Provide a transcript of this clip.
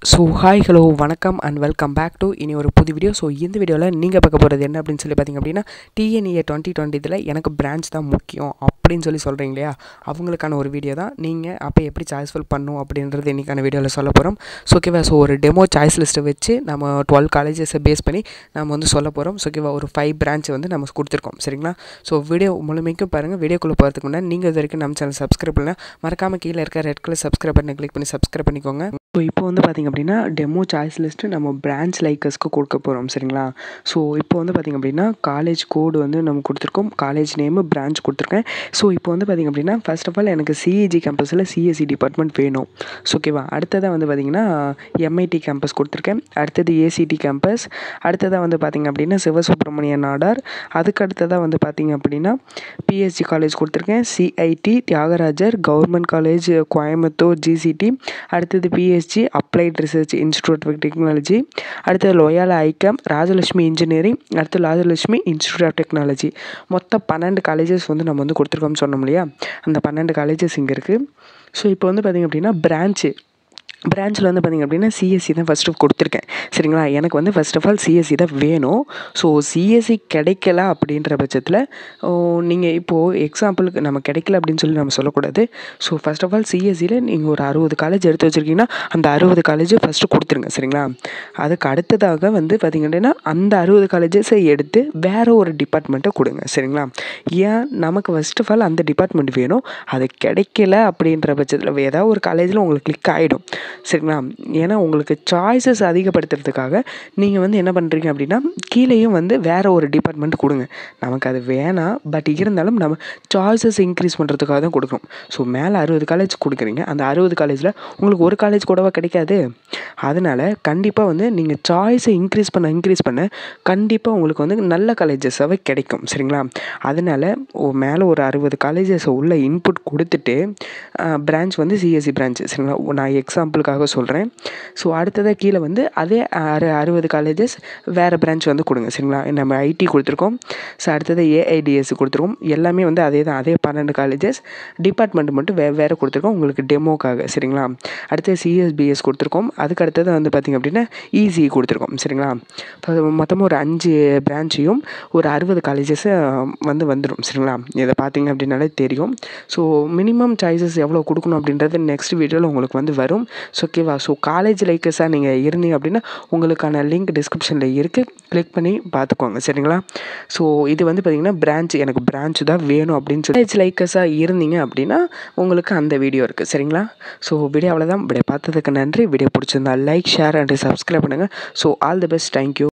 so hi hello வணக்கம் and welcome back to இனி ஒரு புது வீடியோ ஸோ இந்த வீடியோவில் நீங்கள் பார்க்க போகிறது என்ன அப்படின்னு சொல்லி பார்த்தீங்க அப்படின்னா டிஎன்இஏ டுவெண்ட்டி டுவெண்ட்டியில் எனக்கு பிரான்ச் தான் முக்கியம் அப்படின்னு சொல்லி சொல்கிறீங்க இல்லையா அவங்களுக்கான ஒரு வீடியோ தான் நீங்கள் அப்போ எப்படி சாய்ஸ் ஃபில் பண்ணும் அப்படின்றது இன்றைக்கான வீடியோவில் சொல்ல போகிறோம் ஸோ ஓகேவா ஸோ ஒரு டெமோ சாய்ஸ் லிஸ்ட்டை வச்சு நம்ம டுவெல் காலேஜஸை பேஸ் பண்ணி நம்ம வந்து சொல்ல போகிறோம் ஸோ ஓகேவா ஒரு ஃபைவ் பிரான்ச் வந்து நம்ம கொடுத்துருக்கோம் சரிங்களா ஸோ வீடியோ முழுமைக்கும் பாருங்கள் வீடியோக்குள்ளே போகிறதுக்கு முன்னாடி நீங்கள் இது வரைக்கும் நம்ம சேனல் சப்ஸ்கிரைப் பண்ணலாம் மறக்காமல் கீழே இருக்க ரெட் கலர் சப்ஸ்கிரைப் பண்ணி கிளிக் பண்ணி சப்ஸ்கிரைப் பண்ணிக்கோங்க ஸோ இப்போ வந்து பார்த்திங்க அப்படின்னா டெமோ சாய்ஸ் லிஸ்ட்டு நம்ம பிரான்ச் லைக்கர்ஸ்க்கு கொடுக்க போகிறோம் சரிங்களா ஸோ இப்போ வந்து பார்த்திங்க அப்படின்னா காலேஜ் கோடு வந்து நம்ம கொடுத்துருக்கோம் காலேஜ் நேமு பிரான்ச் கொடுத்துருக்கேன் ஸோ இப்போ வந்து பார்த்திங்க அப்படின்னா ஃபர்ஸ்ட் ஆஃப் ஆல் எனக்கு சிஇஜி கேம்பஸில் சிஎஸ்சி டிபார்ட்மெண்ட் வேணும் ஸோ ஓகேவா அடுத்ததாக வந்து பார்த்திங்கன்னா எம்ஐடி கேம்பஸ் கொடுத்துருக்கேன் அடுத்தது ஏசிடி கேம்பஸ் அடுத்ததாக வந்து பார்த்திங்க அப்படின்னா சிவசுப்ரமணிய நாடார் அதுக்கு அடுத்ததாக வந்து பார்த்திங்க அப்படின்னா பிஎஸ்ஜி காலேஜ் கொடுத்துருக்கேன் CIT Thiagarajar government college Coimbatore GCT அடுத்தது PSG applied research institute of technology அடுத்தது லோயாலா ஐக்கம் ராஜலட்சுமி இன்ஜினியரிங் அடுத்து ராஜலட்சுமி இன்ஸ்டியூட் ஆஃப் டெக்னாலஜி மொத்தம் பன்னெண்டு காலேஜஸ் வந்து நம்ம வந்து கொடுத்துருக்கோம்னு சொன்னோம் இல்லையா அந்த பன்னெண்டு காலேஜஸ் இங்கே இருக்குது ஸோ இப்போ வந்து பார்த்திங்க அப்படின்னா பிரான்ச்சு பிரான்ச்சில் வந்து பார்த்திங்க அப்படின்னா சிஎஸ்சி தான் ஃபஸ்ட்டு கொடுத்துருக்கேன் சரிங்களா எனக்கு வந்து ஃபஸ்ட் ஆஃப் ஆல் சிஎஸ்சி தான் வேணும் ஸோ சிஎஸ்சி கிடைக்கல அப்படின்ற பட்சத்தில் நீங்கள் இப்போது எக்ஸாம்பிளுக்கு நம்ம கிடைக்கல அப்படின்னு சொல்லி நம்ம சொல்லக்கூடாது ஸோ ஃபஸ்ட் ஆஃப் ஆல் சிஎஸ்சியில் நீங்கள் ஒரு அறுபது காலேஜ் எடுத்து வச்சுருக்கீங்கன்னா அந்த அறுபது காலேஜ் ஃபஸ்ட்டு கொடுத்துருங்க சரிங்களா அதுக்கு அடுத்ததாக வந்து பார்த்திங்க அப்படின்னா அந்த அறுபது காலேஜஸை எடுத்து வேறு ஒரு டிபார்ட்மெண்ட்டை கொடுங்க சரிங்களா ஏன் நமக்கு ஃபஸ்ட் ஆஃப் ஆல் அந்த டிபார்ட்மெண்ட் வேணும் அது கிடைக்கல அப்படின்ற பட்சத்தில் ஏதாவது ஒரு காலேஜில் உங்களுக்கு கிளிக் ஆகிடும் சரிங்களா ஏன்னா உங்களுக்கு சாய்ஸஸ் அதிகப்படுத்துறதுக்காக நீங்கள் வந்து என்ன பண்ணுறீங்க அப்படின்னா கீழேயும் வந்து வேறு ஒரு டிபார்ட்மெண்ட் கொடுங்க நமக்கு அது வேணாம் பட் இருந்தாலும் நம்ம சாய்ஸஸ் இன்க்ரீஸ் பண்ணுறதுக்காக தான் கொடுக்குறோம் ஸோ மேலே அறுபது காலேஜ் கொடுக்குறீங்க அந்த அறுபது காலேஜில் உங்களுக்கு ஒரு காலேஜ் கூடவா கிடைக்காது அதனால் கண்டிப்பாக வந்து நீங்கள் சாய்ஸை இன்க்ரீஸ் பண்ண இன்க்ரீஸ் பண்ண கண்டிப்பாக உங்களுக்கு வந்து நல்ல காலேஜஸாகவே கிடைக்கும் சரிங்களா அதனால் மேலே ஒரு அறுபது காலேஜஸை உள்ள இன்புட் கொடுத்துட்டு பிரான்ச் வந்து சிஎஸ்சி பிரான்ச் சரிங்களா நான் எக்ஸாம்பிளுக்காக சொல்கிறேன் ஸோ அடுத்ததாக கீழே வந்து அதே அறு அறுபது காலேஜஸ் வேறு பிரான்ச் வந்து கொடுங்க சரிங்களா நம்ம ஐடி கொடுத்துருக்கோம் ஸோ அடுத்தது ஏஐடிஎஸ் கொடுத்துருக்கோம் எல்லாமே வந்து அதே தான் அதே பன்னெண்டு காலேஜஸ் டிபார்ட்மெண்ட் மட்டும் வே வேறு கொடுத்துருக்கோம் உங்களுக்கு டெமோக்காக சரிங்களா அடுத்தது சிஎஸ்பிஎஸ் கொடுத்துருக்கோம் அதுக்கு அடுத்தது வந்து பார்த்திங்க அப்படின்னா ஈஸி கொடுத்துருக்கோம் சரிங்களா மொத்தமாக ஒரு அஞ்சு பிரான்ச்சையும் ஒரு அறுபது காலேஜஸை வந்து வந்துடும் சரிங்களா இதை பார்த்தீங்க அப்படின்னாலே தெரியும் ஸோ மினிமம் சாய்ஸஸ் எவ்வளோ கொடுக்கணும் அப்படின்றது நெக்ஸ்ட் வீடியோவில் உங்களுக்கு வந்து வரும் ஸோ ஓகேவா ஸோ காலேஜ் லைக்கர்ஸாக நீங்கள் இருந்தீங்க அப்படின்னா உங்களுக்கான லிங்க் டிஸ்கிரிப்ஷனில் இருக்குது கிளிக் பண்ணி பார்த்துக்கோங்க சரிங்களா ஸோ இது வந்து பார்த்திங்கன்னா பிரான்ச் எனக்கு பிரான்ச் தான் வேணும் அப்படின்னு சொல்லி காலேஜ் லைக்கர்ஸாக இருந்தீங்க அப்படின்னா உங்களுக்கு அந்த வீடியோ இருக்குது சரிங்களா ஸோ வீடியோ அவ்வளோதான் வீடியோ பார்த்ததுக்கு நன்றி வீடியோ பிடிச்சிருந்தா லைக் ஷேர் அண்ட் சப்ஸ்கிரைப் பண்ணுங்கள் so all the best thank you